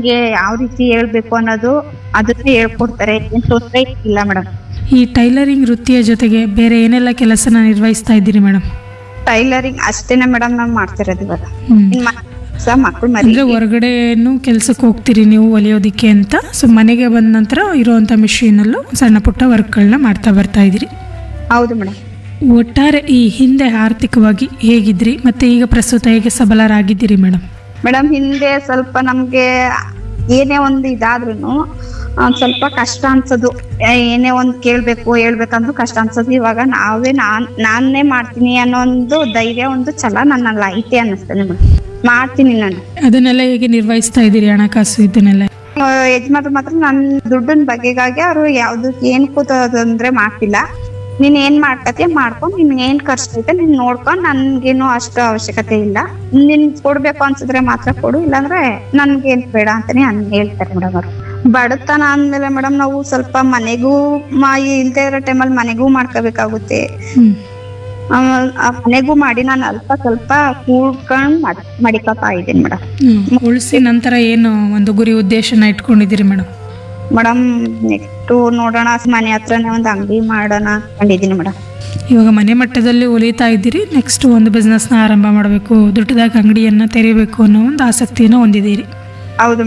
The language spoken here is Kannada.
ನಿಮ್ಗೆ ಯಾವ ರೀತಿ ಹೇಳ್ಬೇಕು ಅನ್ನೋದು ಅದನ್ನ ಹೇಳ್ಕೊಡ್ತಾರೆ ಏನ್ ತೊಂದ್ರೆ ಇಲ್ಲ ಮೇಡಮ್ ಈ ಟೈಲರಿಂಗ್ ವೃತ್ತಿಯ ಜೊತೆಗೆ ಬೇರೆ ಏನೆಲ್ಲ ಕೆಲಸನ ನಿರ್ವಹಿಸ್ತಾ ಇದ್ದೀರಿ ಮೇಡಮ್ ಟೈಲರಿಂಗ್ ಅಷ್ಟೇನೆ ಮೇಡಮ್ ನಾವ್ ಮಾಡ್ತಿರೋದು ಇವಾಗ ಹ್ಮ್ ಇನ್ ಸ ಮಕ್ಳು ಮರಿ ಅಂದ್ರೆ ಹೊರಗಡೆನು ಕೆಲ್ಸಕ್ಕೆ ಹೋಗ್ತೀರಿ ನೀವು ಹೊಲಿಯೋದಿಕ್ಕೆ ಅಂತ ಸೊ ಮನೆಗೆ ಬಂದ ನಂತರ ಇರುವಂತ ಮಿಷಿನಲ್ಲೂ ಸಣ್ಣ ಪುಟ್ಟ ವರ್ಕ್ಗಳನ್ನ ಮಾಡ್ತಾ ಬರ್ತಾ ಇದ್ದೀರಿ ಹೌದು ಮೇಡಮ್ ಒಟ್ಟಾರೆ ಈ ಹಿಂದೆ ಆರ್ಥಿಕವಾಗಿ ಹೇಗಿದ್ರಿ ಮತ್ತೆ ಈಗ ಪ್ರಸ್ತುತ ಹೇಗೆ ಸಬಲರಾಗಿದ್ದೀರಿ ಮೇಡಮ್ ಮೇಡಮ್ ಹಿಂದೆ ಸ್ವಲ್ಪ ನಮ್ಗೆ ಏನೇ ಒಂದು ಇದಾದ್ರೂ ಸ್ವಲ್ಪ ಕಷ್ಟ ಅನ್ಸೋದು ಏ- ಏನೇ ಒಂದ್ ಕೇಳ್ಬೇಕು ಹೇಳ್ಬೇಕಂದ್ರೂ ಕಷ್ಟ ಅನ್ಸೋದು ಇವಾಗ ನಾವೇ ನಾನ್ ನಾನೇ ಮಾಡ್ತೀನಿ ಅನ್ನೋ ಒಂದು ಧೈರ್ಯ ಒಂದು ಛಲ ನನ್ನಲ್ಲಿ ಐತೆ ಅನ್ನಿಸ್ತದೆ ಮೇಡಮ್ ಮಾಡ್ತೀನಿ ನಾನು ಅದನ್ನೆಲ್ಲ ಹೇಗೆ ನಿರ್ವಹಿಸ್ತಾ ಇದ್ದೀರಿ ಹಣಕಾಸು ಇದನ್ನೆಲ್ಲ ಆ, ಯಜಮಾನ್ರು ಮಾತ್ರ ನನ್ ದುಡ್ಡಿನ ಬಗೆಗಾಗಿ ಅವರು ಯಾವ್ದಕ್ ಏನ್ ಕೂತಂದ್ರೆ ಮಾಡ್ತಿಲ್ಲ ನೀನ್ ಏನ್ ಮಾಡ್ಕತಿ ಮಾಡ್ಕೊಂಡ್ ನಿನ್ ಏನ್ ಖರ್ಚೈತೆ ನೀನ್ ನೋಡ್ಕೊಂಡ್ ನನ್ಗೇನು ಅಷ್ಟು ಅವಶ್ಯಕತೆ ಇಲ್ಲ ನಿನ್ ಕೊಡ್ಬೇಕು ಅನ್ಸಿದ್ರೆ ಮಾತ್ರ ಕೊಡು ಇಲ್ಲಾಂದ್ರೆ ನನ್ಗೇನ್ ಬೇಡ ಅಂತಾನೆ ಅನ್ ಹೇಳ್ತಾರೆ ಮೇಡಮ್ ಅವರು ಬಡತನ ಅಂದ್ಮೇಲೆ ಮೇಡಮ್ ನಾವು ಸ್ವಲ್ಪ ಮನೆಗೂ ಮಾ ಇಲ್ದೇ ಇರೋ ಟೈಮಲ್ಲಿ ಮನೆಗೂ ಮಾಡ್ಕೋಬೇಕಾಗುತ್ತೆ ಹ್ಮ್ ಆಮೇಲ್ ಆ ಮನೆಗೂ ಮಾಡಿ ನಾನು ಅಲ್ಪ ಸ್ವಲ್ಪ ಕೂಡ್ಕೊಂಡ್ ಮಡ್- ಮಡಿಕತಾ ಇದ್ದೀನಿ ಮೇಡಮ್ ಹ್ಮ್. ಉಳಿಸಿ ನಂತರ ಏನು ಒಂದು ಗುರಿ ಉದ್ದೇಶನ ಇಟ್ಕೊಂಡಿದ್ದೀರಿ ಮೇಡಮ್ ಮೇಡಮ್ ನೆಕ್ಸ್ಟ್ ನೋಡೋಣ ಮನೆ ಹತ್ರನೇ ಒಂದು ಅಂಗಡಿ ಮಾಡೋಣ ಅನ್ಕೊಂಡಿದೀನಿ ಮೇಡಮ್ ಇವಾಗ ಮನೆ ಮಟ್ಟದಲ್ಲಿ ಉಳಿತಾ ಇದ್ದೀರಿ ನೆಕ್ಸ್ಟ್ ಒಂದು ಬಿಸ್ನೆಸ್ನ ಆರಂಭ ಮಾಡಬೇಕು ದೊಡ್ಡದಾಗಿ ಅಂಗಡಿಯನ್ನು ತೆರಿಬೇಕು ಅನ್ನೋ ಒಂದು ಆಸಕ್ತಿಯನ್ನು ಹೊಂದಿದ್ದೀರಿ ಹೌದು